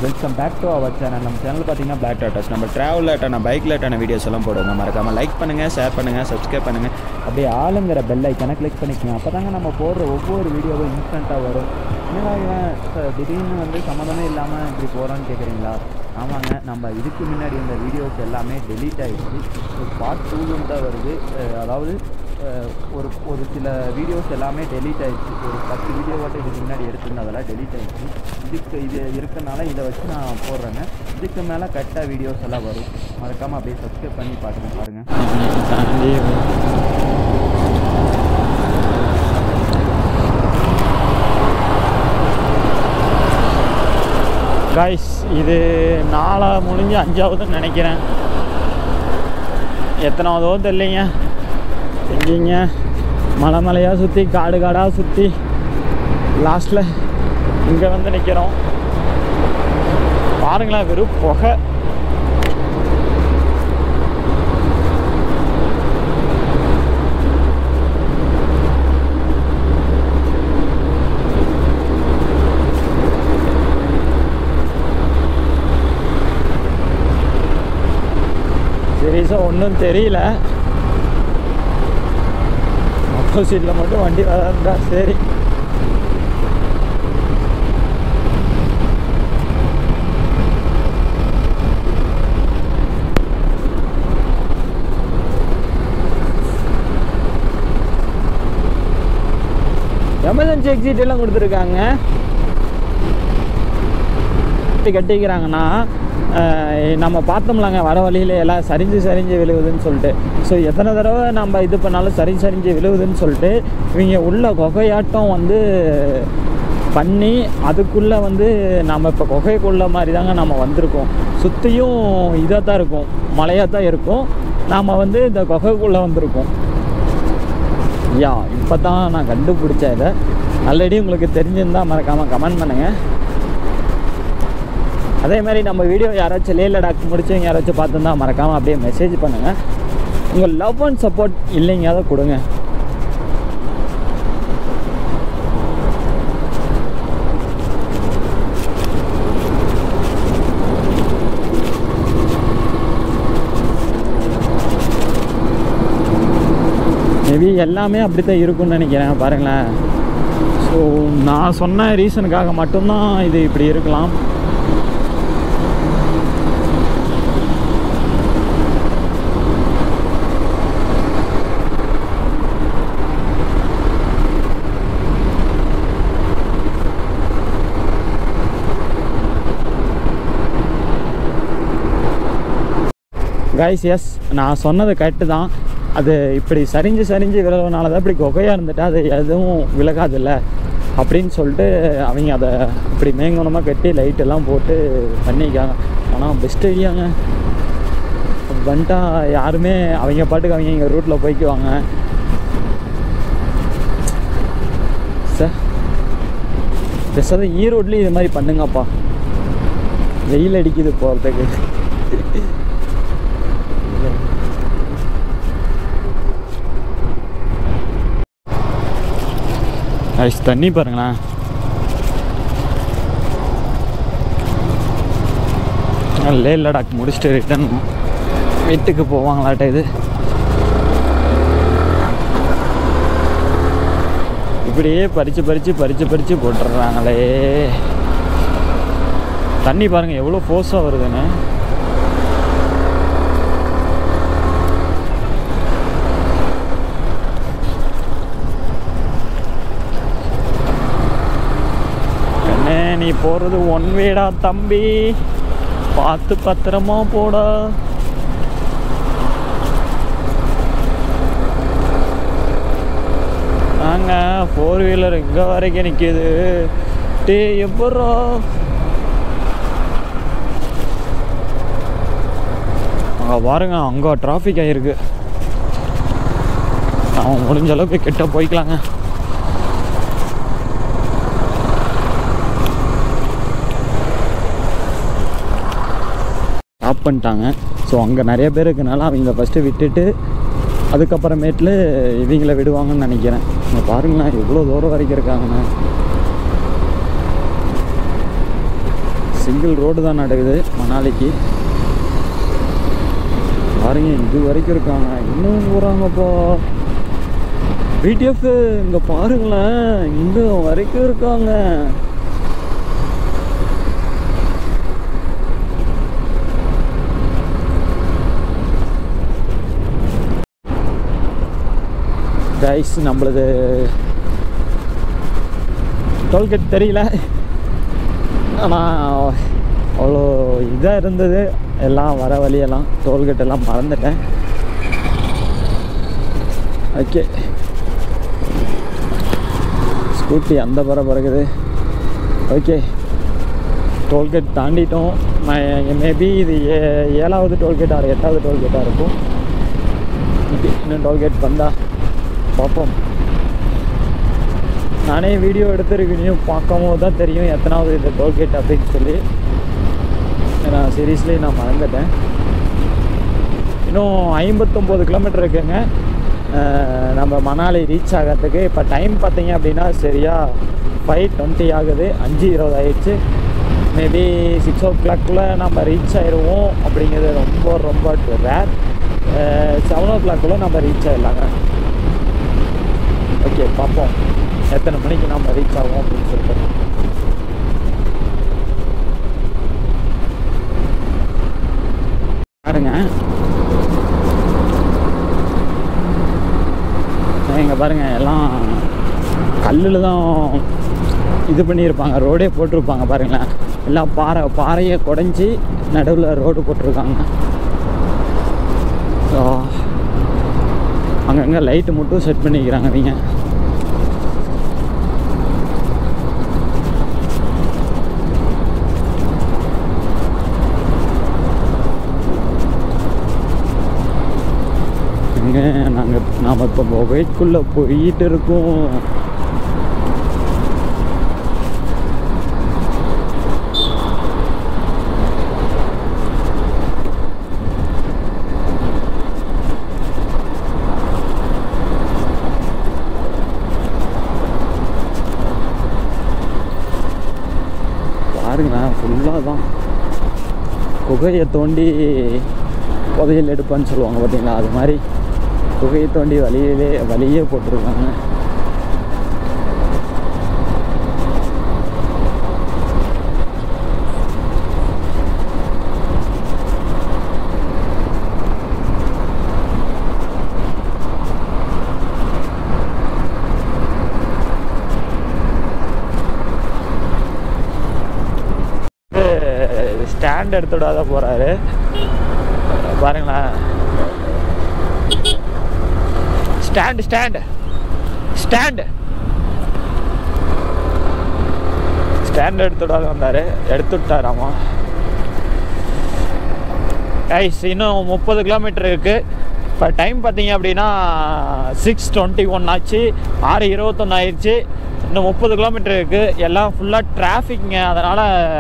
welcome back to our channel நம்ம channel பார்த்தீங்கன்னா பிளாக் டாட்டாஸ் நம்ம ட்ராவல் ஆட்டான பைக்கில் ஆட்டான வீடியோஸ் எல்லாம் போடுவோங்க மறக்காமல் லைக் பண்ணுங்கள் ஷேர் பண்ணுங்கள் சப்ஸ்கிரைப் பண்ணுங்கள் அப்படியே ஆளுங்கிற பெல் ஐக்கனை கிளிக் பண்ணிக்கோங்க அப்போ தாங்க நம்ம போடுற ஒவ்வொரு வீடியோவும் இன்ஸ்டண்ட்டாக வரும் என்னடா இவன் ச- திடீர்னு வந்து சம்மந்தமே இல்லாமல் இப்படி போகிறான்னு கேட்குறீங்களா ஆமாங்க நம்ம இதுக்கு முன்னாடி இந்த வீடியோஸ் எல்லாமே டெலீட் ஆகிடுச்சு பார்ட் டூலும் தான் வருது அஹ் அதாவது அஹ் ஒரு ஒரு சில வீடியோஸ் எல்லாமே டெலீட் ஆயிடுச்சு ஒரு பத்து வீடியோ மட்டும் இதுக்கு முன்னாடி எடுத்திருந்தேன் அதெல்லாம் டெலீட் ஆயிடுச்சு இதுக்கு இது இருக்கனால இதை வச்சு நான் போடுறேங்க இதுக்கு மேலே கரெக்டாக வீடியோஸ் எல்லாம் வரும் மறக்காமல் அப்படியே சப்ஸ்கிரைப் பண்ணி பாருங்க பாருங்கள் காய்ஸ் இது நாளா முடிஞ்சு அஞ்சாவதுன்னு நினைக்கிறேன் எத்தனாவதோ தெரியலைங்க எங்கேங்க மலை மலையாக சுற்றி காடு காடாக சுற்றி லாஸ்ட்டில் இங்கே வந்து நிற்கிறோம் பாருங்களேன் வெறும் புகை சீரியஸாக ஒன்றும் தெரியல ஆப்போசிட்டில் மட்டும் வண்டி வராதுடா சரி எமர்ஜென்சி எக்ஸிட் எல்லாம் கொடுத்துருக்காங்க எப்படி கட்டிக்கிறாங்கன்னா அஹ், நம்ம பார்த்தோம்லாங்க வர வழியில் எல்லாம் சரிஞ்சு சரிஞ்சு விழுவுதுன்னு சொல்லிட்டு ஸோ எத்தனை தடவை நம்ம இது பண்ணாலும் சரிஞ்சு சரிஞ்சு விழுவுதுன்னு சொல்லிட்டு இவங்க உள்ள குகையாட்டம் வந்து பண்ணி அதுக்குள்ளே வந்து நம்ம இப்போ குகைக்குள்ள மாதிரி தாங்க நம்ம வந்திருக்கோம் சுற்றியும் இதாக தான் இருக்கும் மலையாக தான் இருக்கும் நாம் வந்து இந்த குகைக்குள்ளே வந்திருக்கோம் யா இப்போ தான் நான் கண்டுபிடிச்சேன் இதை ஆல்ரெடி உங்களுக்கு தெரிஞ்சிருந்தால் மறக்காமல் கமெண்ட் பண்ணுங்கள் அதே மாதிரி நம்ம வீடியோ யாராச்சும் லே லடாக் முடிச்சவங்க யாராச்சும் பார்த்துருந்தா மறக்காமல் அப்படியே மெசேஜ் பண்ணுங்கள் உங்கள் லவ் அண்ட் சப்போர்ட் இல்லைங்க அதை கொடுங்க மேபி எல்லாமே அப்படி தான் இருக்கும்னு நினைக்கிறேன் பாருங்களேன் ஸோ நான் சொன்ன ரீசனுக்காக மட்டும்தான் இது இப்படி இருக்கலாம் கைஸ் எஸ் நான் சொன்னது கரெக்டு தான் அது இப்படி சரிஞ்சு சரிஞ்சு விலகிறனால தான் இப்படி குகையாக இருந்துட்டு அது எதுவும் விலகாதில்ல அப்படின்னு சொல்லிட்டு அவங்க அதை இப்படி மேங்கனமாக கட்டி லைட்டெல்லாம் போட்டு பண்ணிக்காங்க ஆனால் பெஸ்ட் ஐடியாங்க வந்துட்டா யாருமே அவங்க பாட்டுக்கு அவங்க எங்கள் ரூட்டில் போய்க்குவாங்க சார் பெருசாக ஈரோட்லேயும் இது மாதிரி பண்ணுங்கப்பா வெயில் அடிக்குது போகிறதுக்கு ஐஸ் தண்ணி பாருங்களேன் லே லடாக் முடிச்சுட்டு ரிட்டன் வீட்டுக்கு போவாங்களாட்ட இது இப்படியே பறித்து பறித்து பறித்து பறித்து போட்டுடுறாங்களே தண்ணி பாருங்கள் எவ்வளோ ஃபோர்ஸாக வருதுன்னு கண்ணே நீ போகிறது ஒன் வேடா தம்பி பார்த்து பத்திரமா போடா நாங்க ஃபோர் வீலர் இங்கே வரைக்கும் நிற்கிது டே எப்பட்றா அங்கே பாருங்க அங்கே டிராஃபிக் ஆகிருக்கு அவன் முடிஞ்ச அளவுக்கு கிட்ட போய்க்கலாங்க ஸ்டாப் பண்ணிட்டாங்க ஸோ அங்கே நிறைய பேர் இருக்கனால அவங்க ஃபஸ்ட்டு விட்டுட்டு அதுக்கப்புறமேட்டில் இவங்கள விடுவாங்கன்னு நினைக்கிறேன் இங்க பாருங்களேன் எவ்வளோ தூரம் வரைக்கும் இருக்காங்கண்ணே சிங்கிள் ரோடு தான் நடக்குது மணாலிக்கு பாருங்க இது வரைக்கும் இருக்காங்க இன்னும் போகிறாங்கப்பா பிடிஎஃப் இங்கே பாருங்களேன் இங்கே வரைக்கும் இருக்காங்க கைஸ் நம்மளது டோல்கேட் தெரியல ஆனால் அவ்வளோ இதாக இருந்தது எல்லாம் வர வழியெல்லாம் டோல்கேட் எல்லாம் மறந்துட்டேன் ஓகே ஸ்கூட்டி அந்த பர பறக்குது ஓகே டோல்கேட் தாண்டிட்டோம் மேபி இது ஏ ஏழாவது டோல்கேட் ஆறு எட்டாவது டோல்கேட்டாக இருக்கும் ஓகே இன்னும் டோல்கேட் வந்தா பார்ப்போம் நானே வீடியோ எடுத்துருக்கீங்க பார்க்கும் போது தான் தெரியும் எத்தனாவது இந்த டோல்கேட் அப்படின்னு சொல்லி நான் சீரியஸ்லி நான் மறந்துட்டேன் இன்னும் ஐம்பத்தொம்போது கிலோமீட்டர் இருக்குங்க அஹ் நம்ம மணாலி ரீச் ஆகிறதுக்கு இப்போ டைம் பார்த்தீங்க அப்படின்னா சரியா ஃபைவ் டுவெண்ட்டி ஆகுது அஞ்சு இருபது ஆயிடுச்சு மேபி சிக்ஸ் ஓ கிளாக்குள்ளே நம்ம ரீச் ஆயிடுவோம் அப்படிங்கிறது ரொம்ப ரொம்ப ரேர் செவன் ஓ கிளாக்குள்ளே நம்ம ரீச் ஆயிடலாங்க ஓகே பார்ப்போம் எத்தனை மணிக்கு நம்ம ரீச் ஆகும் அப்படின்னு சொல்லிட்டு பாருங்க இங்கே பாருங்க எல்லாம் கல்லில் தான் இது பண்ணியிருப்பாங்க ரோடே போட்டிருப்பாங்க பாருங்களேன் எல்லாம் பாறை பாறையை குடஞ்சி நடுவில் ரோடு போட்டிருக்காங்க ஸோ அங்கங்கே லைட்டு மட்டும் செட் பண்ணிக்கிறாங்க அவங்க இங்கே நாங்கள் நாம் இப்போ வெயிட்குள்ளே போயிட்டு இருக்கோம் பாருங்களேன் ஃபுல்லாக தான் குகையை தோண்டி புதையல் எடுப்பான்னு சொல்லுவாங்க பார்த்தீங்களா அது மாதிரி குகையை தோண்டி வழியிலே வழியே போட்டிருக்காங்க ஸ்டாண்ட் எடுத்து விடாத போகிறாரு பாருங்களேன் ஸ்டாண்ட் ஸ்டாண்ட் ஸ்டாண்ட் ஸ்டாண்ட் எடுத்து விடாத வந்தார் எடுத்து விட்டாராமா ஐஸ் இன்னும் முப்பது கிலோமீட்டர் இருக்குது இப்போ டைம் பார்த்தீங்க அப்படின்னா சிக்ஸ் டுவெண்ட்டி ஒன் ஆச்சு ஆறு இருபத்தொன்று ஆயிடுச்சு இன்னும் முப்பது கிலோமீட்டர் இருக்குது எல்லாம் ஃபுல்லாக டிராஃபிக்ங்க அதனால்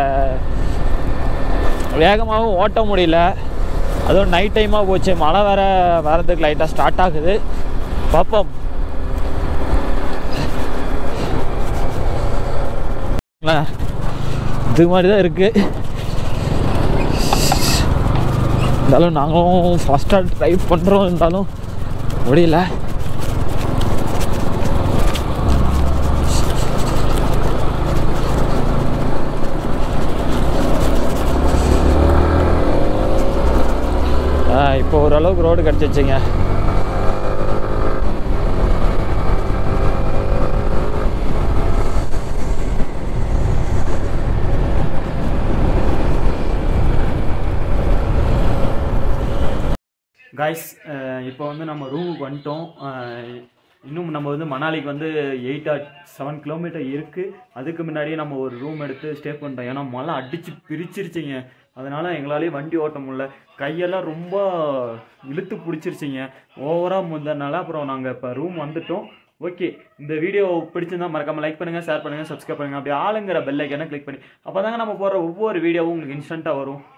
வேகமாகவும் ஓட்ட முடியல அதுவும் நைட் டைமாக போச்சு மழை வேற வரதுக்கு லைட்டாக ஸ்டார்ட் ஆகுது பார்ப்போம் இது மாதிரி தான் இருக்குது இருந்தாலும் நாங்களும் ஃபாஸ்ட்டாக ட்ரை பண்ணுறோம் இருந்தாலும் முடியல இப்போ ஓரளவுக்கு ரோடு கிடச்சிச்சிங்க காய்ஸ் இப்போ வந்து நம்ம ரூமுக்கு வந்துட்டோம் அஹ், இன்னும் நம்ம வந்து மணாலிக்கு வந்து எயிட் ஆர் செவன் கிலோமீட்டர் இருக்குது அதுக்கு முன்னாடியே நம்ம ஒரு ரூம் எடுத்து ஸ்டே பண்ணிட்டோம் ஏன்னா மழை அடித்து பிரிச்சிருச்சிங்க அதனால் எங்களாலேயே வண்டி ஓட்ட முடியல கையெல்லாம் ரொம்ப இழுத்து பிடிச்சிருச்சிங்க ஓவராக முந்தனால அப்புறம் நாங்கள் இப்போ ரூம் வந்துட்டோம் ஓகே இந்த வீடியோ பிடிச்சிருந்தா மறக்காம லைக் பண்ணுங்கள் ஷேர் பண்ணுங்கள் சப்ஸ்கிரைப் பண்ணுங்கள் அப்படி ஆளுங்கிற பெல் ஐக்கனை கிளிக் பண்ணி அப்போ தாங்க நம்ம போடுற ஒவ்வொரு வீடியோவும் உங்களுக்கு இன்ஸ்டண்ட்டாக வரும்